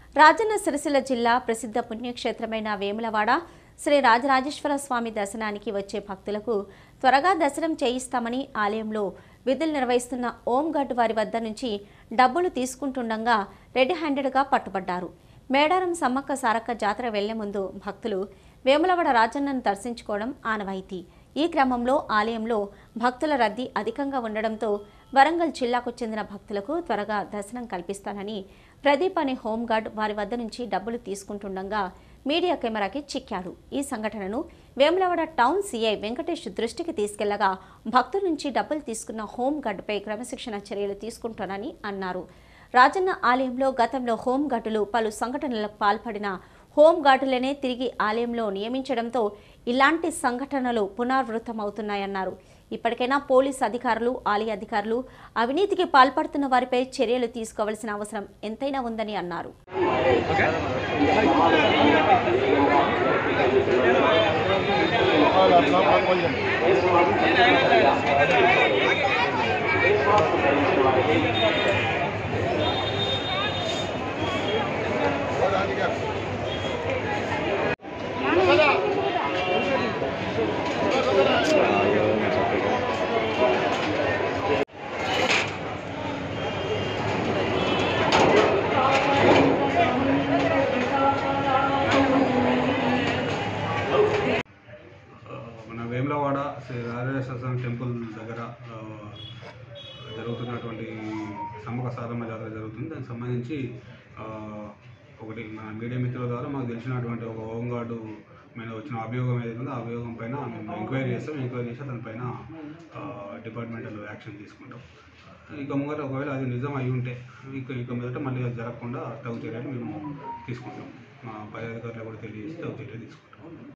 రాజన్న సిరిసిల్ల జిల్లా ప్రసిద్ధ పుణ్యక్షేత్రమైన వేములవాడ శ్రీ రాజరాజేశ్వర స్వామి దర్శనానికి వచ్చే భక్తులకు త్వరగా దర్శనం చేయిస్తామని ఆలయంలో విధులు నిర్వహిస్తున్న ఓం గడ్ వారి వద్ద నుంచి డబ్బులు తీసుకుంటుండగా రెడ్ హ్యాండెడ్గా పట్టుబడ్డారు మేడారం సమ్మక్క సారక్క జాతర వెళ్లే ముందు భక్తులు వేములవాడ రాజన్నను దర్శించుకోవడం ఆనవాయితీ ఈ క్రమంలో ఆలయంలో భక్తుల రద్దీ అధికంగా ఉండడంతో వరంగల్ జిల్లాకు చెందిన భక్తులకు త్వరగా దర్శనం కల్పిస్తానని ప్రదీప్ అనే హోంగార్డ్ వారి వద్ద నుంచి డబ్బులు తీసుకుంటుండగా మీడియా కెమెరాకి చిక్కాడు ఈ సంఘటనను వేములవాడ టౌన్ సీఐ వెంకటేష్ దృష్టికి తీసుకెళ్లగా భక్తుల నుంచి డబ్బులు తీసుకున్న హోంగార్డుపై క్రమశిక్షణ చర్యలు తీసుకుంటానని అన్నారు రాజన్న ఆలయంలో గతంలో హోంగార్డులు పలు సంఘటనలకు పాల్పడిన హోంగార్డులనే తిరిగి ఆలయంలో నియమించడంతో ఇలాంటి సంఘటనలు పునరావృతమవుతున్నాయన్నారు ఇప్పటికైనా పోలీస్ అధికారులు ఆలయ అధికారులు అవినీతికి పాల్పడుతున్న వారిపై చర్యలు తీసుకోవాల్సిన అవసరం ఎంతైనా ఉందని అన్నారు ఆ, మన వేములవాడ శ్రీ రాజరాజేశ్వర స్వామి టెంపుల్ దగ్గర ఆ, జరుగుతున్నటువంటి సమ్మక సారమ్మ జాతర జరుగుతుంది దానికి సంబంధించి ఆ, ఒకటి మన మీడియా మిత్రుల ద్వారా మాకు తెలిసినటువంటి ఒక హోంగార్డు మీద వచ్చిన అభియోగం ఏదైతే ఉందో ఆ అభియోగం పైన మేము ఎంక్వైరీ చేస్తాం ఎంక్వైరీ చేస్తే దానిపైన డిపార్ట్మెంటల్ యాక్షన్ తీసుకుంటాం ఇక ముంగట ఒకవేళ అది నిజం అయి ఉంటే ఇక ఇక మీదట మళ్ళీ అది జరగకుండా తగు చర్యలు మేము తీసుకుంటాం మా పై అధికారులు కూడా తెలియజేసి తగు చర్యలు తీసుకుంటాం